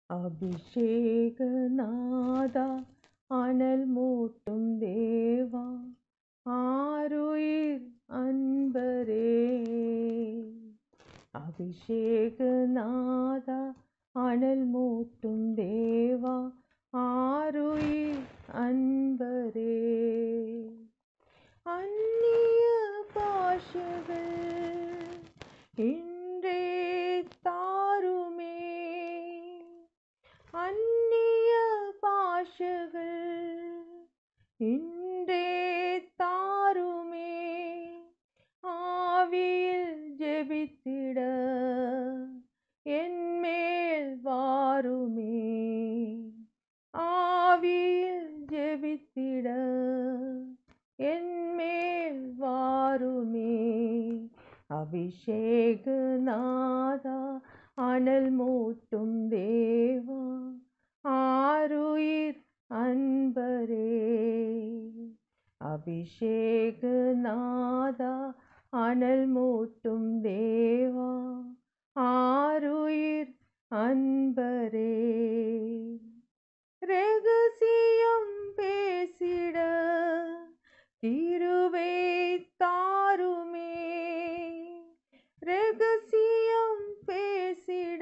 அபிஷேகநாதா அனல் மூட்டும் தேவா ஆருயிர் அன்பரே அபிஷேகநாதா அனல் மூட்டும் தேவா ஆருயிர் அன்பரே அந்நிய பாஷகள் இன்றே தாருமே அந்நிய பாஷகள் இன்றே தாருமே ஆவியில் ஜெபித்திட என்மேல் வாருமே ஆவியில் ஜெபித்திட என்மேல் வாருமே அபிஷேகநாதா அனல் மூட்டும் தேவா ஆருயிர் அன்பரே அபிஷேகநாதா அனல் மூட்டும் தேவா ஆருயிர் அன்பரே ரகசியம் பேசிட கிருபை தாருமே ரகசியம் பேசிட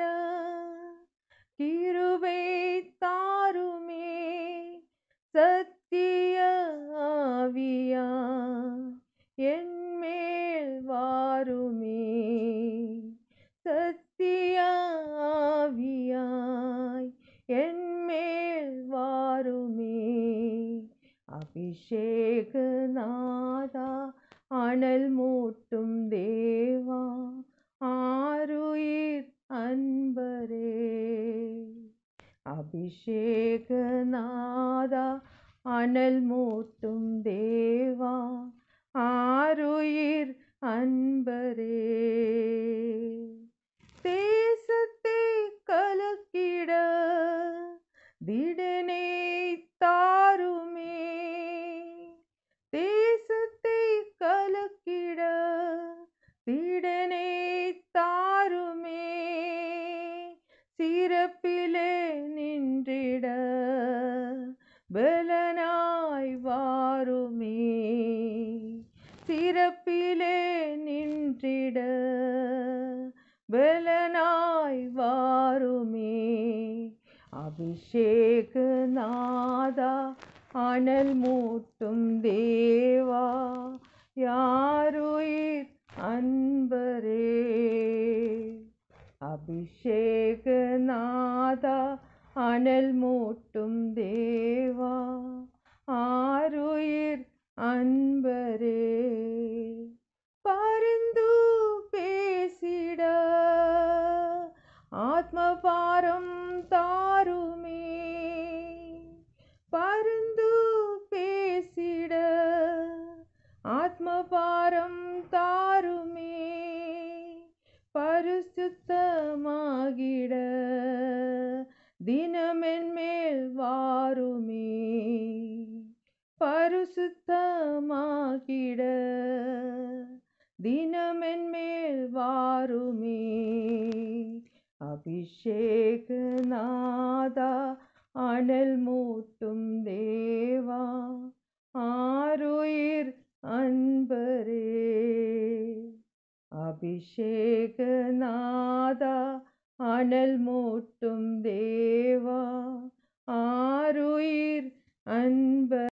கிருபை தாருமே சத்திய ஆவியா என்மேல் வாருமே சத்திய ஆவியாய் என்மேல் வாருமே அபிஷேகநாதா அனல் மூட்டும் தேவா ஆருயிர் அன்பரே அபிஷேகநாதா அனல் மூட்டும் தேவா ஆருயிர் அன்பரே தேசத்தை கலக்கிட திடனை தாருமே தேசத்தை கலக்கிட திடனை தாருமே சிறப்பிலே நின்றிட பலனாய் வாருமே சிறப்பிலே நின்றிட பலனாய் வாருமே அபிஷேகநாதா அனல் மூட்டும் தேவா யாருயிர் அன்பரே அபிஷேகநாதா அனல் மூட்டும் தேவா ஆருயிர் அன்பரே பரிந்து பேசிட ஆத்மபாரம் தாருமே பரிந்து பேசிட ஆத்மபாரம் தாருமே பரிசுத்தமாகிட தினமென் மேல் வாருமே பரிசுத்தமாகிட தினமென் மேல் வாருமே அபிஷேகநாதா அனல் மூட்டும் தேவா ஆருயிர் அன்பரே அபிஷேகநாதா அனல் மூட்டும் தேவா ஆருயிர் அன்பரே